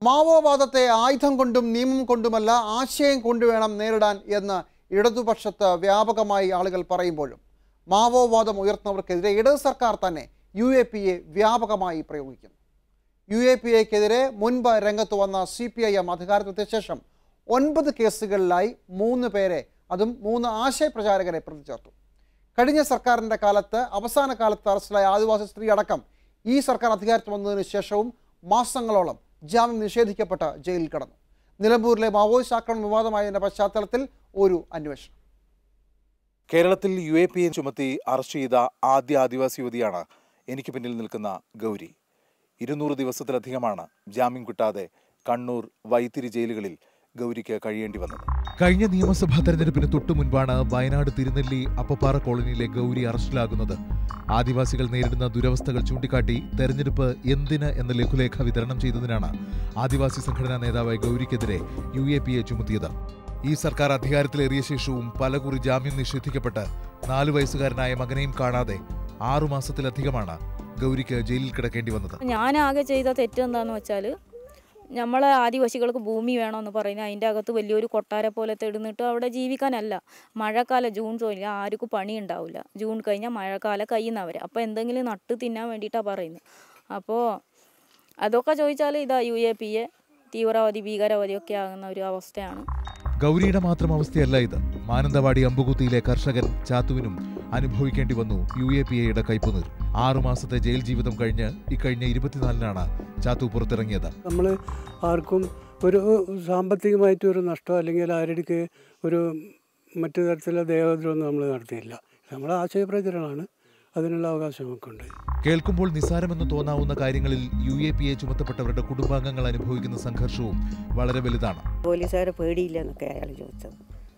മാവോവാദത്തെ ആയുധം കൊണ്ടും നിയമം കൊണ്ടുമല്ല ആശയം കൊണ്ടുവേണം നേരിടാൻ എന്ന് ഇടതുപക്ഷത്ത് വ്യാപകമായി ആളുകൾ പറയുമ്പോഴും മാവോവാദം ഉയർത്തുന്നവർക്കെതിരെ ഇടത് സർക്കാർ തന്നെ യു എ പി എ വ്യാപകമായി പ്രയോഗിക്കുന്നു യു എ പി എക്കെതിരെ മുൻപ് രംഗത്ത് വന്ന സി പി ഐ എം അധികാരത്തിലെത്തിയ ശേഷം ഒൻപത് കേസുകളിലായി മൂന്ന് പേരെ അതും മൂന്ന് ആശയപ്രചാരകരെ പ്രതി ചേർത്തു കഴിഞ്ഞ സർക്കാരിൻ്റെ കാലത്ത് അവസാന കാലത്ത് അറസ്റ്റിലായ ആദിവാസി സ്ത്രീ അടക്കം ഈ സർക്കാർ അധികാരത്തിൽ വന്നതിന് ശേഷവും മാസങ്ങളോളം ജാമ്യം നിഷേധിക്കപ്പെട്ട ജയിലിൽ കടന്നു നിലമ്പൂരിലെ മാവോയിസ്റ്റ് ആക്രമണ വിവാദമായതിൻ്റെ പശ്ചാത്തലത്തിൽ ഒരു അന്വേഷണം കേരളത്തിൽ യു എ പി എ ചുമത്തി അറസ്റ്റ് ചെയ്ത ആദ്യ ആദിവാസി യുവതിയാണ് എനിക്ക് പിന്നിൽ നിൽക്കുന്ന ഗൗരി ഇരുന്നൂറ് ദിവസത്തിലധികമാണ് ജാമ്യം കിട്ടാതെ കണ്ണൂർ വൈത്തിരി ജയിലുകളിൽ ഗൗരിക്ക് കഴിയേണ്ടി വന്നത് കഴിഞ്ഞ നിയമസഭാ തെരഞ്ഞെടുപ്പിന് തൊട്ടു മുൻപാണ് വയനാട് തിരുനെല്ലി അപ്പപ്പാറ കോളനിയിലെ ഗൗരി അറസ്റ്റിലാകുന്നത് ആദിവാസികൾ നേരിടുന്ന ദുരവസ്ഥകൾ ചൂണ്ടിക്കാട്ടി തെരഞ്ഞെടുപ്പ് എന്തിന് എന്ന ലഘുലേഖ വിതരണം ചെയ്തതിനാണ് ആദിവാസി സംഘടനാ നേതാവായ ഗൗരിക്കെതിരെ യു എ പി എ ചുമത്തിയത് ഈ സർക്കാർ അധികാരത്തിലേറിയ ശേഷവും പലകുറി ജാമ്യം നിഷേധിക്കപ്പെട്ട് നാലു വയസ്സുകാരനായ മകനെയും കാണാതെ ആറുമാസത്തിലധികമാണ് ഗൗരിക്ക് ജയിലിൽ കിടക്കേണ്ടി വന്നത് ഞാൻ ആകെ ചെയ്ത തെറ്റ് എന്താന്ന് വെച്ചാൽ നമ്മളെ ആദിവാസികൾക്ക് ഭൂമി വേണമെന്ന് പറയുന്നത് അതിൻ്റെ അകത്ത് വലിയൊരു കൊട്ടാര പോലെ തെടുന്നിട്ട് അവിടെ ജീവിക്കാനല്ല മഴക്കാലം ജൂൺ തൊഴിൽ ആർക്കും പണി ഉണ്ടാവില്ല ജൂൺ കഴിഞ്ഞാൽ മഴക്കാലം കഴിയുന്നവർ അപ്പോൾ എന്തെങ്കിലും നട്ട് തിന്നാൻ വേണ്ടിയിട്ടാണ് പറയുന്നത് അപ്പോൾ അതൊക്കെ ചോദിച്ചാൽ ഇതാ യു എ പി എ തീവ്രവാദി ഭീകരവാദിയൊക്കെ ആകുന്ന ഒരു അവസ്ഥയാണ് ഗൗരിയുടെ മാത്രം അവസ്ഥയല്ല ഇത് മാനന്തവാടി അമ്പുകുത്തിയിലെ കർഷകൻ ചാത്തുവിനും അനുഭവിക്കേണ്ടി വന്നു യു എ പി എയുടെ കൈപ്പുനീർ ആറുമാസത്തെ ജയിൽ ജീവിതം കഴിഞ്ഞ് ഇക്കഴിഞ്ഞ ഇരുപത്തിനാലിനാണ് ചാത്തു പുറത്തിറങ്ങിയത് നമ്മൾ ആർക്കും ഒരു സാമ്പത്തികമായിട്ട് ഒരു നഷ്ടം അല്ലെങ്കിൽ ആരുടെ ഒരു മറ്റു തരത്തിലുള്ള ദേഹദ്രോഹം നമ്മൾ നടത്തിയില്ല നമ്മളെ ആശയപ്രചരണമാണ് അതിനുള്ള അവകാശം നമുക്കുണ്ട് കേൾക്കുമ്പോൾ നിസ്സാരമെന്ന് തോന്നാവുന്ന കാര്യങ്ങളിൽ യു എ പി എ ചുമത്തപ്പെട്ടവരുടെ കുടുംബാംഗങ്ങൾ അനുഭവിക്കുന്ന സംഘർഷവും വളരെ വലുതാണ് പോലീസുകാരെ പേടിയില്ല എന്നൊക്കെ അയാൾ ചോദിച്ചത്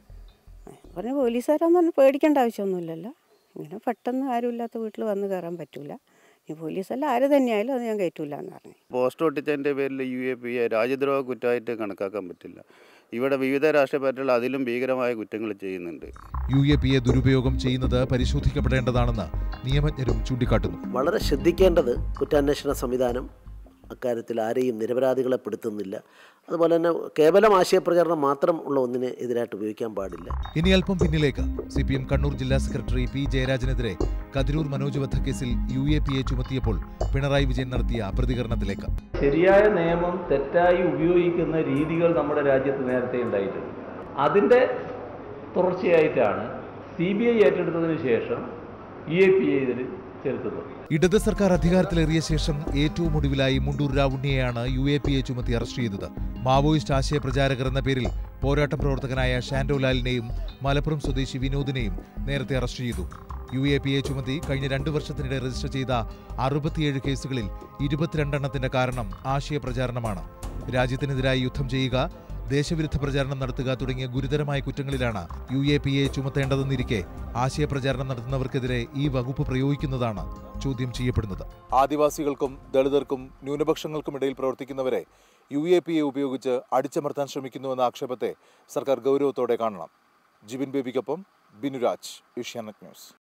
പറഞ്ഞു പോലീസുകാരെന്ന് പറഞ്ഞാൽ പേടിക്കേണ്ട ആവശ്യമൊന്നുമില്ലല്ലോ ഇങ്ങനെ പെട്ടെന്ന് ആരുമില്ലാത്ത വീട്ടിൽ വന്ന് കയറാൻ പറ്റൂല ഈ പോലീസല്ല ആര് തന്നെയായാലും അത് ഞാൻ കയറ്റൂല എന്ന് പറഞ്ഞു പോസ്റ്റ് ഒട്ടിച്ചതിൻ്റെ പേരിൽ യു എ പി എ രാജ്യദ്രോഹ കുറ്റമായിട്ട് കണക്കാക്കാൻ പറ്റില്ല ഇവിടെ വിവിധ രാഷ്ട്രീയ പാർട്ടികൾ അതിലും ഭീകരമായ കുറ്റങ്ങൾ ചെയ്യുന്നുണ്ട് യു എ പി എ ദുരുപയോഗം ചെയ്യുന്നത് പരിശോധിക്കപ്പെടേണ്ടതാണെന്ന് നിയമജ്ഞരും ചൂണ്ടിക്കാട്ടുന്നു വളരെ ശ്രദ്ധിക്കേണ്ടത് കുറ്റാന്വേഷണ സംവിധാനം അക്കാര്യത്തിൽ ആരെയും നിരപരാധികളെ പെടുത്തുന്നില്ല അതുപോലെ തന്നെ കേവലം ആശയപ്രചരണം മാത്രം ഉള്ള ഒന്നിനെ എതിരായിട്ട് ഉപയോഗിക്കാൻ പാടില്ല ഇനി അല്പം പിന്നിലേക്ക് സി പി എം കണ്ണൂർ ജില്ലാ സെക്രട്ടറി പി ജയരാജനെതിരെ കതിരൂർ മനോജ് വധക്കേസിൽ യു എ പി എ ചുമത്തിയപ്പോൾ പിണറായി വിജയൻ നടത്തിയ പ്രതികരണത്തിലേക്ക് ശരിയായ നിയമം തെറ്റായി ഉപയോഗിക്കുന്ന രീതികൾ നമ്മുടെ രാജ്യത്ത് നേരത്തെ ഉണ്ടായിട്ടുണ്ട് അതിൻ്റെ തുടർച്ചയായിട്ടാണ് സി ബി ഐ ഏറ്റെടുത്തതിന് ശേഷം ഇ എ പി എ ഇതിൽ ചെലുത്തുന്നത് ഇടത് സർക്കാർ അധികാരത്തിലേറിയ ശേഷം ഏറ്റവും ഒടുവിലായി മുണ്ടൂർ രാവുണ്ണിയെയാണ് യു എ പി എ ചുമത്തി അറസ്റ്റ് ചെയ്തത് മാവോയിസ്റ്റ് ആശയ പ്രചാരകർ എന്ന പേരിൽ പോരാട്ട പ്രവർത്തകനായ ഷാൻഡോ ലാലിനെയും മലപ്പുറം സ്വദേശി വിനോദിനെയും നേരത്തെ അറസ്റ്റ് ചെയ്തു യു എ പി എ ചുമത്തി കഴിഞ്ഞ രണ്ടു വർഷത്തിനിടെ രജിസ്റ്റർ ചെയ്ത അറുപത്തിയേഴ് കേസുകളിൽ ഇരുപത്തിരണ്ടെണ്ണത്തിന്റെ കാരണം ആശയ പ്രചാരണമാണ് രാജ്യത്തിനെതിരായി യുദ്ധം ചെയ്യുക ദേശവിരുദ്ധ പ്രചാരണം നടത്തുക തുടങ്ങിയ ഗുരുതരമായ കുറ്റങ്ങളിലാണ് യു എ പി എ ചുമത്തേണ്ടതെന്നിരിക്കെ ആശയപ്രചാരണം നടത്തുന്നവർക്കെതിരെ ഈ വകുപ്പ് പ്രയോഗിക്കുന്നതാണ് ചോദ്യം ചെയ്യപ്പെടുന്നത് ആദിവാസികൾക്കും ദളിതർക്കും ന്യൂനപക്ഷങ്ങൾക്കും ഇടയിൽ പ്രവർത്തിക്കുന്നവരെ യു എ പി എ ഉപയോഗിച്ച് അടിച്ചമർത്താൻ ശ്രമിക്കുന്നുവെന്ന ആക്ഷേപത്തെ സർക്കാർ ഗൗരവത്തോടെ കാണണം ജിബിൻ ബേബിക്കൊപ്പം ബിനുരാജ് ഏഷ്യാനെറ്റ് ന്യൂസ്